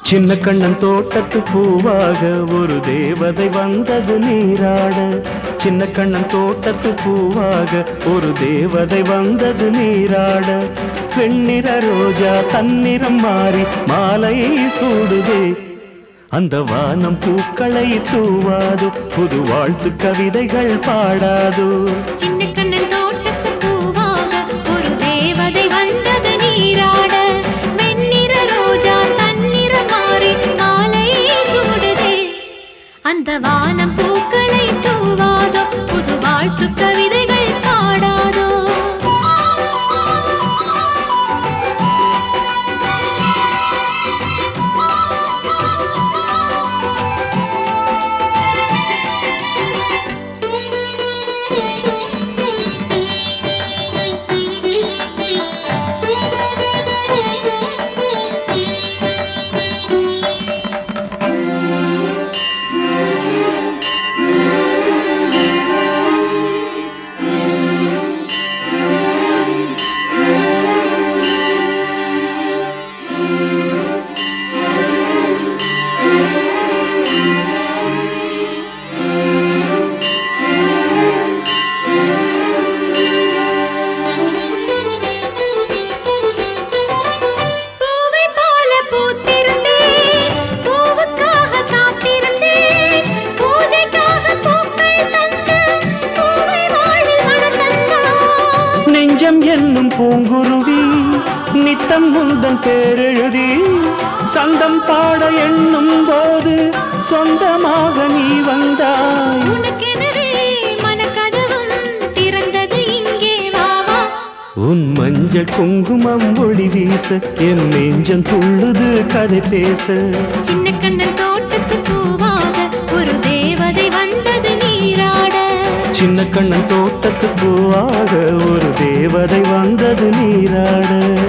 சின்ன கண்ணன் தோட்டத்து பூவாக ஒரு தேவதை வந்தது நீராட சின்ன கண்ணன் தோட்டத்து பூவாக ஒரு தேவதை வந்தது நீராட வெண்ணிற ரோஜா தன்னிறம் மாறி மாலையை சூடுதே அந்த வானம் பூக்களை தூவாது புது வாழ்த்து கவிதைகள் பாடாதோ சின்ன கண்ணன் தோட்டத்து பூவாக ஒரு தேவதை வந்தது நீராட வெண்ணிற ரோஜா தன்னிற மாறி மாலையை சூடுதே அந்த வானம் பூக்களை தூவாதோ புது வாழ்த்து கவிதைகள் பாடாதோ பூவை போல பூத்திருந்தேன் பூவுக்காக காத்திருந்தேன் பூஜைக்காக பூக்கள் தந்து பூவை வாழ்வில் மனம் தந்தாய் நெஞ்சம் என்னும் பூங்குருவி நித்தம் முந்தன் பேரெழுதி சந்தம் பாட எண்ணும் போது சொந்தமாக நீ வந்தாய் உனக்கெனவே மனக்கதவும் திறந்தது இங்கே வா வா உன் மஞ்சள் குங்குமம் ஒளி வீச என் நெஞ்சம் துள்ளுது கதை பேச சின்ன கண்ணன் தோட்டத்து பூவாக ஒரு தேவதை வந்தது நீராட சின்ன கண்ணன் தோட்டத்து பூவாக ஒரு தேவதை வந்தது நீராட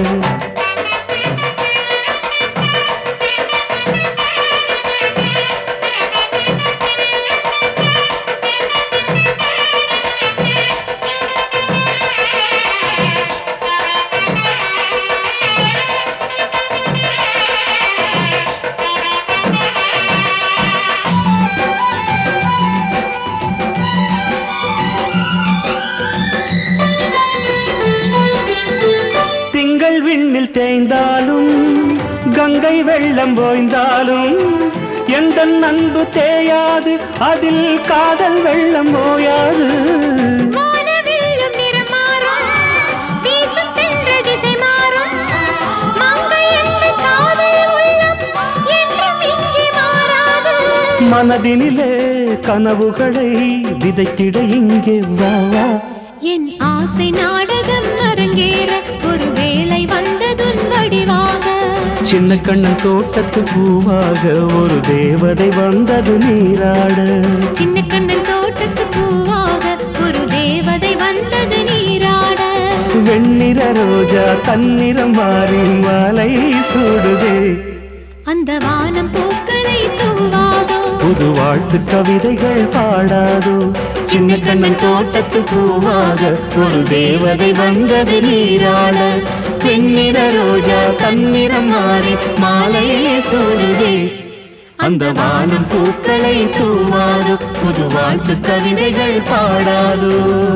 திங்கள் விண்ணில் தேய்ந்தாலும் கங்கை வெள்ளம் ஓய்ந்தாலும் எந்த அன்பு தேயாது அதில் காதல் வெள்ளம் ஓயாது வானவில்லும் நிறம் மாறும் வீசும் தென்றல் திசை மாறும் மங்கை என்ற காதல் உள்ளம் என்றும் இங்கே மாறாது மனதினிலே கனவுகளை விதைத்திட இங்கே வா வா என் ஆசை நாடகம் அரங்கேற ஒரு வேளை வந்ததுன் வடிவாக சின்ன கண்ணன் தோட்டத்து பூவாக ஒரு தேவதை வந்தது நீராட சின்ன கண்ணன் தோட்டத்து பூவாக ஒரு தேவதை வந்தது நீராட வெண்ணிற ரோஜா தன்னிறம் மாறி மாலை சூடுதே அந்த வானம் பூக்களை தூவாதோ புது வாழ்த்து கவிதைகள் பாடாதோ சின்ன கண்ணன் தோட்டத்து பூவாக ஒரு தேவதை வந்தது நீராட பெண்ணிற ரோஜா தன்னிறம் மாறி மாலையே சூடுதே அந்த வானம் பூக்களை தூவாதோ புது வாழ்த்து கவிதைகள் பாடாதோ